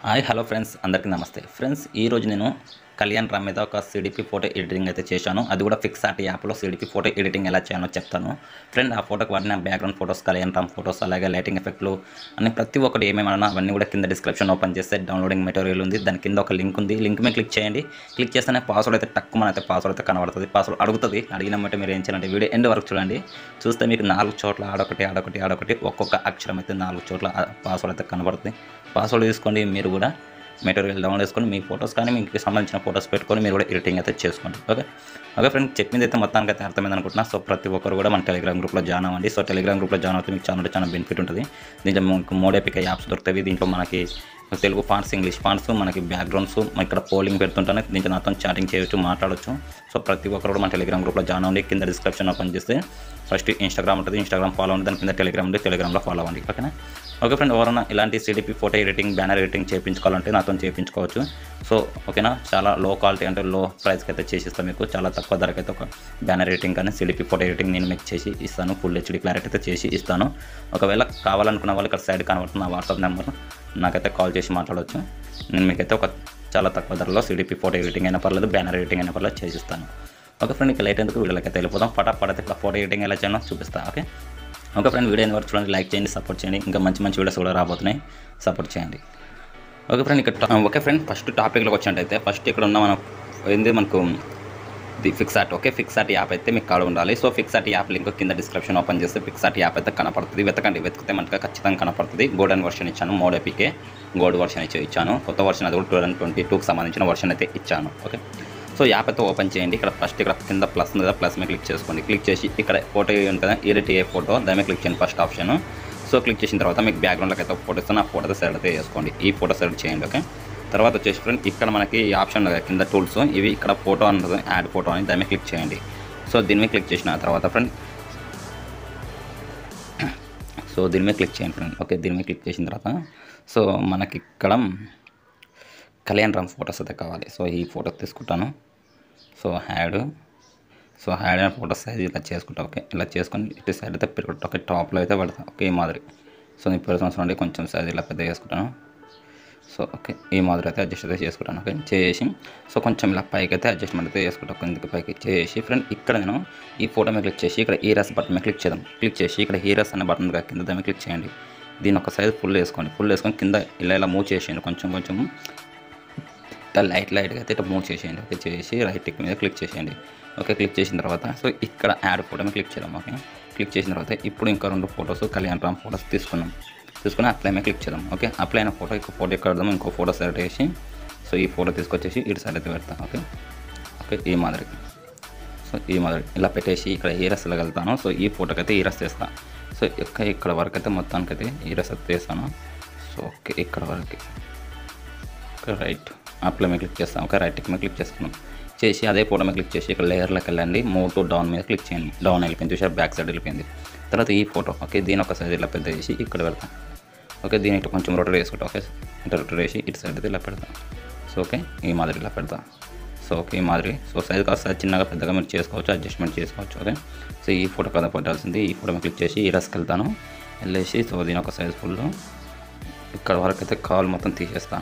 hi hello friends అందరికీ నమస్తే friends ఈరోజు నేను కళ్యాణ్ రామ్ మీద ఒక సిడిపి ఫోటో ఎడిటింగ్ అయితే చేశాను అది కూడా ఫిక్స్ ఆర్ట్ యాప్లో సిడిపి ఫోటో ఎడిటింగ్ ఎలా చేయాలో చెప్తాను ఫ్రెండ్ ఆ ఫోటోకి వాడిన background photos Kalyan Ram photos అలాగే లైటింగ్ ఎఫెక్ట్లు అని ప్రతి ఒక్కటి ఏమేమి అన్నా అవన్నీ కూడా కింద డిస్క్రిప్షన్ ఓపెన్ చేస్తే డౌన్లోడింగ్ మెటీరియల్ ఉంది దాని కింద ఒక లింక్ ఉంది లింక్ మీద క్లిక్ చేయండి క్లిక్ చేస్తేనే పాస్వర్డ్ అయితే తక్కువ అయితే పాస్వర్డ్ అయితే కనబడుతుంది పాస్వర్డ్ అడుగుతుంది అడిగిన బట్టి మీరు ఏం చేయాలంటే వీడియో ఎండ్ వరకు చూడండి చూస్తే మీకు నాలుగు చోట్ల ఆడొకటి ఆడొకటి ఆడొకటి ఒక్కొక్క అక్షరం అయితే నాలుగు చోట్ల పాస్వర్డ్ అయితే కనబడుతుంది పాస్వర్డ్ తీసుకోండి మీరు కూడా మెటీరియల్ డౌన్లోడ్ చేసుకొని మీ ఫొటోస్ కానీ మీకు సంబంధించిన ఫొటోస్ పెట్టుకొని మీరు కూడా ఎడిటింగ్ అయితే చేసుకోండి ఓకే ఓకే ఫ్రెండ్ చెప్పింది అయితే మొత్తానికి అయితే అర్థమైంది అనుకుంటున్నా సో ప్రతి ఒక్కరు కూడా మన టెలిగ్రామ్ గ్రూప్లో జాయిన్ అవ్వండి సో టెలిగ్రామ్ గ్రూప్లో జాయిన్ అవుతే మీకు చాలా అంటే చాలా బెనిఫిట్ ఉంటుంది దీంట్లో మీకు మోడేపిక యాప్స్ దొరుకుతాయి దీంట్లో మనకి తెలుగు ఫాంట్స్ ఇంగ్లీష్ ఫాంట్స్ మనకి బ్యాక్గ్రౌండ్స్ ఇక్కడ పోలింగ్ పెడుతుంటాను దీంట్లో నాతో చాటింగ్ చేయొచ్చు మాట్లాడొచ్చు సో ప్రతి ఒక్కరు కూడా మన టెలిగ్రామ్ గ్రూప్లో జాయిన్ అవ్వండి కింద డిస్క్రిప్షన్ ఓపెన్ చేస్తే ఫస్ట్ ఇన్స్టాగ్రామ్ ఉంటుంది ఇన్స్టాగ్రామ్ ఫాలో అవ్వండి దాని కింద టెలిగ్రామ్ ఉంది టెలిగ్రామ్లో ఫాలో అవ్వండి ఓకేనా ఓకే ఫ్రెండ్ ఎవరైనా ఇలాంటి CDP photo editing banner editing చేయించుకోవాలంటే నాతో చేయించుకోవచ్చు సో ఓకేనా చాలా లో క్వాలిటీ అంటే లో ప్రైస్కి అయితే చేసి ఇస్తాను మీకు చాలా తక్కువ ధరకి అయితే ఒక బ్యానర్ ఎడిటింగ్ కానీ సిడిపి ఫోటో ఎడిటింగ్ నేను మీకు చేసి ఇస్తాను ఫుల్ హెచ్డి క్లారిటీ అయితే చేసి ఇస్తాను ఒకవేళ కావాలనుకున్న వాళ్ళు ఇక్కడ సైడ్ కనబడుతున్న నా వాట్సాప్ నెంబర్ నాకైతే కాల్ చేసి మాట్లాడవచ్చు నేను మీకైతే ఒక చాలా తక్కువ ధరలో సిడిపి ఫోటో ఎడిటింగ్ అయినా పర్లేదు బ్యానర్ ఎడిటింగ్ అయినా పర్లేదు చేసిస్తాను ఓకే ఫ్రెండ్ ఇక లైట్ ఎందుకు వీడియోలకి అయితే వెళ్ళిపోదాం ఫటాఫట్ అయితే ఇక్కడ ఫోటో ఎడిటింగ్ ఎలా చేయాలో చూపిస్తాను ఓకే ఓకే ఫ్రెండ్ వీడియో వరకు చూడండి లైక్ చేయండి సపోర్ట్ చేయండి ఇంకా మంచి మంచి వీడియోస్ కూడా రాబోతున్నాయి సపోర్ట్ చేయండి ఓకే ఫ్రెండ్ ఇక్కడ టా- ఓకే ఫ్రెండ్ ఫస్ట్ టాపిక్లోకి వచ్చినట్టయితే ఫస్ట్ ఇక్కడ ఉన్న మనం ఏంది మనకు the PicsArt okay PicsArt app అయితే మీకు కాడ ఉండాలి సో ఫిక్సార్ట్ యాప్ లింక్ కింద డిస్క్రిప్షన్ ఓపెన్ చేస్తే ఫిక్సార్ట్ యాప్ అయితే కనపడుతుంది వెతకండి వెతికితే మనకి ఖచ్చితంగా కనపడుతుంది గోల్డెన్ వర్షన్ ఇచ్చాను మోడ్ ఎపికే గోల్డ్ వర్షన్ ఇచ్చి ఇచ్చాను కొత్త వర్షన్ అది కూడా టూ థౌసండ్ ట్వంటీ టూకి సంబంధించిన వర్షన్ అయితే ఇచ్చాను ఓకే సో యాప్ అయితే ఓపెన్ చేయండి ఇక్కడ ఫస్ట్ ఇక్కడ కింద ప్లస్ ఉంది కదా ప్లస్ మీద క్లిక్ చేసుకోండి క్లిక్ చేసి ఇక్కడ ఫోటో ఉంటుంది ఎడిట్ ఏ ఫోటో దాని మీద క్లిక్ చేయండి ఫస్ట్ ఆప్షన్ సో క్లిక్ చేసిన తర్వాత మీకు బ్యాక్గ్రౌండ్లోకి అయితే ఫోటో ఇస్తాను ఆ ఫోటో సెలెక్ట్ అయితే చేసుకోండి ఈ ఫోటో సెలెక్ట్ చేయండి ఓకే తర్వాత వచ్చేసి ఫ్రెండ్ ఇక్కడ మనకి ఈ ఆప్షన్ ఉంది కదా కింద టూల్స్ ఇవి ఇక్కడ ఫోటో ఉంటుంది యాడ్ ఫోటో అని దాని మీద క్లిక్ చేయండి సో దీని మీద క్లిక్ చేసిన తర్వాత ఫ్రెండ్ సో దీని మీద క్లిక్ చేయండి ఫ్రెండ్ ఓకే దీని మీద క్లిక్ చేసిన తర్వాత సో మనకి ఇక్కడ కళ్యాణ్ రామ్ ఫొటోస్ అయితే కావాలి సో ఈ ఫోటో తీసుకుంటాను so head so head and photo size ఇలా చేసుకుంటా ఓకే ఇలా చేసుకొని ఇటు సైడ్ అయితే పెరుగుతా ఓకే టాప్లో అయితే పెడతా ఓకే ఈ మాదిరి సో నేను పెరుగుతున్న నుండి కొంచెం సైజ్ ఇలా పెద్ద చేసుకుంటాను సో ఓకే ఈ మాదిరి అయితే అడ్జస్ట్ అయితే చేసుకుంటాను ఓకే చేసి సో కొంచెం ఇలా పైకి అయితే అడ్జస్ట్మెంట్ అయితే చేసుకుంటాను కిందకి పైకి చేసి ఫ్రెండ్ ఇక్కడ నేను ఈ ఫోటో మీద క్లిక్ చేసి ఇక్కడ ఈరస్ బటన్ మీద క్లిక్ చేద్దాం క్లిక్ చేసి ఇక్కడ హీరస్ అనే బటన్ ఉంది కదా, కింద దాని మీద క్లిక్ చేయండి దీని ఒక సైజ్ ఫుల్ వేసుకోండి ఫుల్ వేసుకొని కింద ఇలా ఇలా మూవ్ చేసేయండి కొంచెం కొంచెం ఇట్లా లైట్ లైట్గా అయితే ఇట్లా మూవ్ చేసేయండి ఓకే చేసి రైట్ టిక్ మీద క్లిక్ చేసేయండి ఓకే క్లిక్ చేసిన తర్వాత సో ఇక్కడ యాడ్ ఫోటో మీద క్లిక్ చేద్దాం ఓకే క్లిక్ చేసిన తర్వాత ఇప్పుడు ఇంకా రెండు ఫొటోస్ కళ్యాణ్ రామ్ ఫొటోస్ తీసుకున్నాం తీసుకుని అప్లై మీద క్లిక్ చేద్దాం ఓకే అప్లై అయిన ఫోటో ఇంకో ఫోటో ఎక్కడ పెడదాం ఇంకో ఫోటో సెలెక్ట్ చేసి సో ఈ ఫోటో తీసుకొచ్చేసి ఇటు సైడ్ అయితే పెడతాం ఓకే ఓకే ఈ మాదిరి సో ఈ మాదిరి ఇలా పెట్టేసి ఇక్కడ ఈరస్ వెళ్తాను సో ఈ ఫోటోకి అయితే ఈరస్ చేస్తాను సో ఇక్కడ ఇక్కడ వరకు అయితే మొత్తానికి అయితే ఈరస్ అయితే చేస్తాను సో ఓకే ఇక్కడ వరకు ఓకే రైట్ అప్లై మీద క్లిక్ చేస్తాం ఓకే రైట్ టిక్ మీద క్లిక్ చేసుకున్నాం చేసి అదే ఫోటో మీద క్లిక్ చేసి ఇక్కడ లేయర్లోకి వెళ్ళండి మూవ్ టు డౌన్ మీద క్లిక్ చేయండి డౌన్ వెళ్ళిపోయింది చూసారు బ్యాక్ సైడ్ వెళ్ళిపోయింది తర్వాత ఈ ఫోటో ఓకే దీని ఒక సైజ్ ఇలా పెద్ద చేసి ఇక్కడ పెడతాం ఓకే దీని ఇటు కొంచెం రొటేట్ చేసుకుంటాం ఓకే ఇటు రొటేట్ చేసి ఇటు సైడ్ అయితే ఇలా పెడతాం సో ఓకే ఈ మాదిరి ఇలా పెడతాం సో ఓకే ఈ మాదిరి సో సైజ్ కాస్త చిన్నగా పెద్దగా మీరు చేసుకోవచ్చు అడ్జస్ట్మెంట్ చేసుకోవచ్చు ఓకే సో ఈ ఫోటో కదా పెట్టాల్సింది ఈ ఫోటో మీద క్లిక్ చేసి ఈ రస్కి వెళ్తాను వెళ్ళేసి సో దీని ఒక సైజ్ ఫుల్ ఇక్కడ వరకు అయితే కాల్ మొత్తం తీసేస్తాను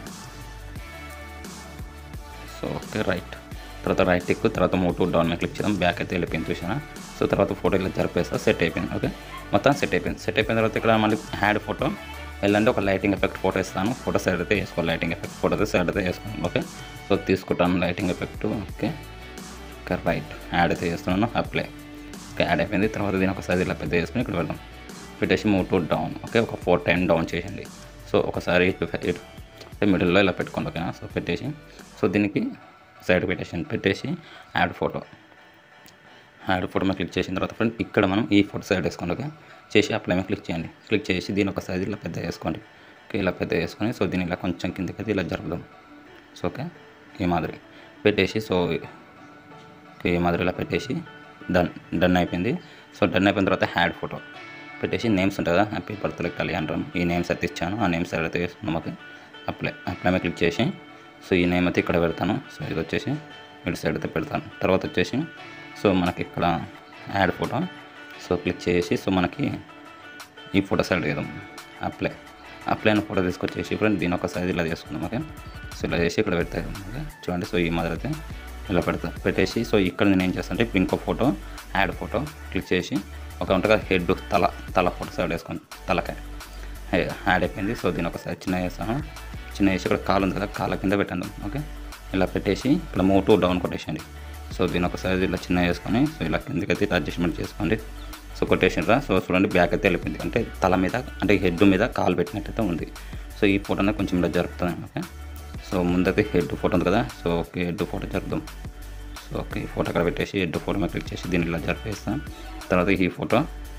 సో ఓకే రైట్ తర్వాత రైట్ టిక్ తర్వాత మూవ్ టు డౌన్ మీద క్లిక్ చేద్దాం బ్యాక్ అయితే వెళ్ళిపోయింది చూసానా సో తర్వాత ఫోటో ఇలా జరిపేస్తా సెట్ అయిపోయింది ఓకే మొత్తం సెట్ అయిపోయింది సెట్ అయిపోయిన తర్వాత ఇక్కడ మళ్ళీ హ్యాడ్ ఫోటో వెళ్ళండి ఒక లైటింగ్ ఎఫెక్ట్ ఫోటో ఇస్తాను ఫోటో సైడ్ అయితే వేసుకోవాలి లైటింగ్ ఎఫెక్ట్ ఫోటో అయితే సైడ్ అయితే వేసుకోండి ఓకే సో తీసుకుంటాను lighting effect okay okay right add అయితే చేస్తున్నాను అప్లై ఓకే యాడ్ అయిపోయింది తర్వాత దీని ఒక సైజ్ ఇలా పెద్ద చేసుకుని ఇక్కడ వెళ్దాం పెట్టేసి మూవ్ టు డౌన్ ఓకే ఒక ఫోర్ టైం డౌన్ చేయండి సో ఒకసారి ఇటు ఇటు అంటే మిడిల్లో ఇలా పెట్టుకోండి ఓకేనా సో పెట్టేసి సో దీనికి సైడ్ పెట్టేసి పెట్టేసి యాడ్ ఫోటో యాడ్ ఫోటో మీద క్లిక్ చేసిన తర్వాత ఫ్రెండ్ ఇక్కడ మనం ఈ ఫోటో సైడ్ వేసుకోండి ఓకే చేసి అప్లై మీద క్లిక్ చేయండి క్లిక్ చేసి దీని ఒక సైజ్ ఇలా పెద్ద వేసుకోండి ఓకే ఇలా పెద్ద వేసుకొని సో దీన్ని ఇలా కొంచెం కిందకి అయితే ఇలా జరుపుదాం సో ఓకే ఈ మాదిరి పెట్టేసి సో ఓకే ఈ మాదిరి ఇలా పెట్టేసి డన్ డన్ అయిపోయింది సో డన్ అయిపోయిన తర్వాత హ్యాడ్ ఫోటో పెట్టేసి నేమ్స్ ఉంటుంది కదా హ్యాపీ బర్త్డే కళ్యాణ్ రామ్ ఈ నేమ్స్ అయితే ఇచ్చాను ఆ నేమ్స్ అయితే వేసుకున్నాం ఓకే అప్లై అప్లై మీద క్లిక్ చేసి సో ఈ నేమ్ అయితే ఇక్కడ పెడతాను సో ఇది వచ్చేసి ఇటు సైడ్ అయితే పెడతాను తర్వాత వచ్చేసి సో మనకి ఇక్కడ యాడ్ ఫోటో సో క్లిక్ చేసి సో మనకి ఈ ఫోటో సైడ్ వేద్దాం అప్లై అప్లై అయిన ఫోటో తీసుకొచ్చేసి ఫ్రెండ్ దీని ఒక సైజ్ ఇలా చేసుకుందాం ఓకే సో ఇలా చేసి ఇక్కడ పెడతాయి ఓకే చూడండి సో ఈ మాదిరి అయితే ఇలా పెడతా పెట్టేసి సో ఇక్కడ నేను ఏం చేస్తాను అంటే ఇప్పుడు ఇంకో ఫోటో యాడ్ ఫోటో క్లిక్ చేసి ఒక ఉంటుంది హెడ్ తల తల ఫోటో సైడ్ వేసుకొని తలకాయ హే- యాడ్ అయిపోయింది సో దీని ఒకసారి చిన్న చేస్తాను చిన్న చేసి ఇక్కడ కాలు ఉంది కదా కాళ్ళ కింద పెట్టండి ఓకే ఇలా పెట్టేసి ఇక్కడ మూవ్ టు డౌన్ కొట్టేసండి సో దీని ఒక సైజ్ ఇలా చిన్న చేసుకొని సో ఇలా కిందకైతే ఇట్లా అడ్జస్ట్మెంట్ చేసుకోండి సో కొట్టేసినరా సో చూడండి బ్యాక్ అయితే వెళ్ళిపోయింది అంటే తల మీద అంటే హెడ్ మీద కాలు పెట్టినట్టయితే ఉంది సో ఈ ఫోటో అనేది కొంచెం ఇలా జరుపుతుంది ఓకే సో ముందైతే హెడ్ ఫోటో ఉంది కదా సో ఓకే హెడ్ ఫోటో జరుపుదాం సో ఓకే ఈ ఫోటో అక్కడ పెట్టేసి హెడ్ ఫోటో మీద క్లిక్ చేసి దీన్ని ఇలా జరిపేస్తాం తర్వాత ఈ photo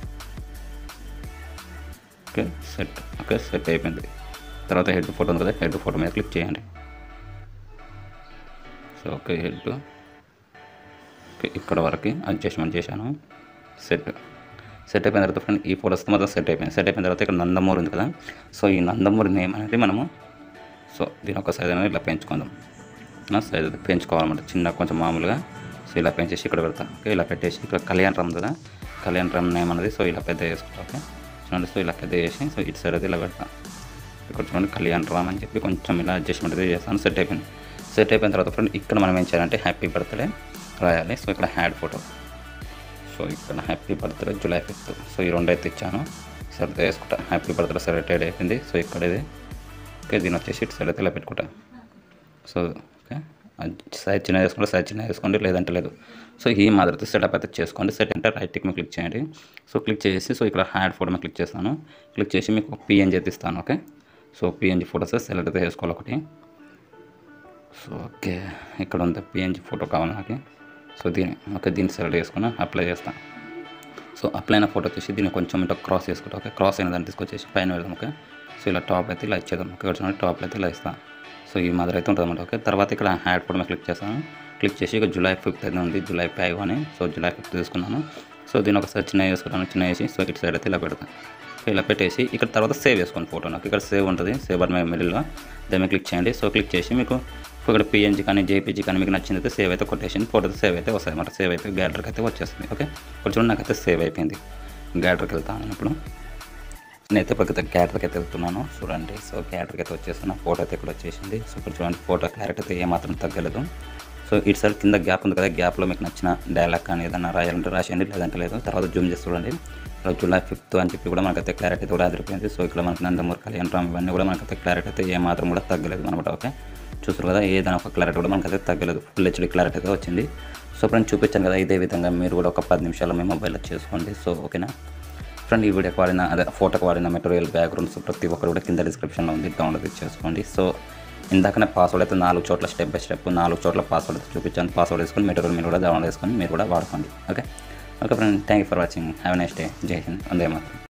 okay set okay set అయిపోయింది తర్వాత హెడ్ ఫోటో ఉంది కదా హెడ్ ఫోటో మీద క్లిక్ చేయండి సో ఓకే హెడ్ ఓకే ఇక్కడ వరకు అడ్జస్ట్మెంట్ చేశాను సెట్ సెట్ అయిపోయిన తర్వాత ఫ్రెండ్ ఈ ఫోటోస్ మొత్తం సెట్ అయిపోయింది సెట్ అయిపోయిన తర్వాత ఇక్కడ నందమూరి ఉంది కదా సో ఈ నందమూరి నేమ్ అనేది మనము సో దీని ఒక సైజ్ అనేది ఇలా పెంచుకుందాం నా సైజ్ అది పెంచుకోవాలన్నమాట చిన్న కొంచెం మామూలుగా సో ఇలా పెంచేసి ఇక్కడ పెడతాం ఓకే ఇలా పెట్టేసి ఇక్కడ కళ్యాణ్ రామ్ కదా కళ్యాణ్ రామ్ నేమ్ అనేది సో ఇలా పెద్ద చేసుకుంటాం ఓకే చూడండి సో ఇలా పెద్ద చేసి సో ఇటు సైడ్ అయితే ఇలా పెడతాం ఇక్కడ చూడండి కళ్యాణ్ రామ్ అని చెప్పి కొంచెం ఇలా అడ్జస్ట్మెంట్ అయితే చేస్తాను సెట్ అయిపోయింది సెట్ అయిపోయిన తర్వాత ఫ్రెండ్ ఇక్కడ మనం ఏం చేయాలంటే హ్యాపీ బర్త్డే రాయాలి సో ఇక్కడ హ్యాడ్ ఫోటో సో ఇక్కడ happy birthday July fifth so ఈ రెండు అయితే ఇచ్చాను సరే వేసుకుంటా హ్యాపీ బర్త్డే సెలెక్టెడ్ అయిపోయింది సో ఇక్కడ ఇది ఓకే దీని వచ్చేసి ఇటు సైడ్ అయితే ఇలా పెట్టుకుంటా సో ఓకే సైజ్ చిన్న చేసుకోండి సైజ్ చిన్న చేసుకోండి లేదంటే లేదు సో ఈ మాదిరితో సెటప్ అయితే చేసుకోండి సెట్ అంటే రైట్ టిక్ మీద క్లిక్ చేయండి సో క్లిక్ చేసి సో ఇక్కడ హ్యాడ్ ఫోటో మీద క్లిక్ చేస్తాను క్లిక్ చేసి మీకు పిఎన్జీ అయితే ఇస్తాను okay so PNG photos select అయితే చేసుకోవాలి ఒకటి సో ఓకే ఇక్కడ ఉంది పిఎన్జీ ఫోటో కావాలి నాకు సో దీని ఓకే దీన్ని సెలెక్ట్ చేసుకుని అప్లై చేస్తాను సో అప్లై అయిన ఫోటో తీసి దీన్ని కొంచెం ఇట్లా క్రాస్ చేసుకుంటాం ఓకే క్రాస్ అయిన దాన్ని తీసుకొచ్చేసి పైన పెడదాం ఓకే సో ఇలా టాప్ అయితే ఇలా ఇచ్చేద్దాం ఓకే చూడండి టాప్ అయితే ఇలా ఇస్తాను సో ఈ మాదిరి అయితే ఉంటుంది అన్నమాట ఓకే తర్వాత ఇక్కడ హ్యాడ్ ఫోటో మీద క్లిక్ చేస్తాను క్లిక్ చేసి ఇక జూలై ఫిఫ్త్ అయితే ఉంది జూలై ఫైవ్ అని సో జూలై ఫిఫ్త్ తీసుకున్నాను సో దీన్ని ఒకసారి చిన్న చేసుకుంటాను చిన్న చేసి సో ఇటు సైడ్ అయితే ఇలా పెడతాను సో ఇలా పెట్టేసి ఇక్కడ తర్వాత సేవ్ చేసుకోండి ఫోటో నాకు ఇక్కడ సేవ్ ఉంటుంది సేవ్ బట్ మిడిల్లో దాని మీద క్లిక్ చేయండి సో క్లిక్ చేసి మీకు ఇక్కడ పిఎన్జీ కానీ జేపీజీ కానీ మీకు నచ్చింది అయితే సేవ్ అయితే కొట్టేసి ఫోటో సేవ్ అయితే వస్తాయి అన్నమాట సేవ్ అయిపోయి గ్యాలరీకి అయితే వచ్చేస్తుంది ఓకే ఇప్పుడు చూడండి నాకైతే సేవ్ అయిపోయింది గ్యాలరీకి వెళ్తాను ఇప్పుడు నేనైతే ప్రకృతి గ్యాలరీకి అయితే వెళ్తున్నాను చూడండి సో గ్యాలరీకి అయితే వచ్చేస్తున్నా ఫోటో అయితే ఇక్కడ వచ్చేసింది సో ఇప్పుడు చూడండి ఫోటో క్లారిటీ అయితే ఏమాత్రం తగ్గలేదు సో ఇటు సైడ్ కింద గ్యాప్ ఉంది కదా గ్యాప్లో మీకు నచ్చిన డైలాగ్ కానీ ఏదైనా రాయాలంటే రాసేయండి లేదంటే లేదు తర్వాత జూమ్ చేసి చూడండి ఇక్కడ జూలై ఫిఫ్త్ అని చెప్పి కూడా మనకైతే క్లారిటీ అయితే కూడా అదిరిపోయింది సో ఇక్కడ మనకి నందమూరి కళ్యాణ్ రామ్ ఇవన్నీ కూడా మనకైతే క్లారిటీ అయితే ఏమాత్రం కూడా తగ్గలేదు అనమాట ఓకే చూసారు కదా ఏదైనా ఒక క్లారిటీ కూడా మనకైతే తగ్గలేదు ఫుల్ హెచ్డీ క్లారిటీ అయితే వచ్చింది సో ఫ్రెండ్ చూపించాను కదా ఇదే విధంగా మీరు కూడా ఒక పది నిమిషాలు మీ మొబైల్లో చేసుకోండి సో ఓకేనా ఫ్రెండ్ ఈ వీడియోకి వాడిన అదే ఫోటోకి వాడిన మెటీరియల్ బ్యాక్గ్రౌండ్స్ ప్రతి ఒక్కరు కూడా కింద డిస్క్రిప్షన్లో ఉంది డౌన్లోడ్ చేసుకోండి సో ఇందాకనే పాస్వర్డ్ అయితే నాలుగు చోట్ల స్టెప్ బై స్టెప్ నాలుగు చోట్ల పాస్వర్డ్ అయితే చూపించాను పాస్వర్డ్ వేసుకొని మెటీరియల్ మీరు కూడా డౌన్లోడ్ చేసుకొని మీరు కూడా వాడుకోండి okay okay friend thank you for watching have next day జై హింద్ వందే మాత్రం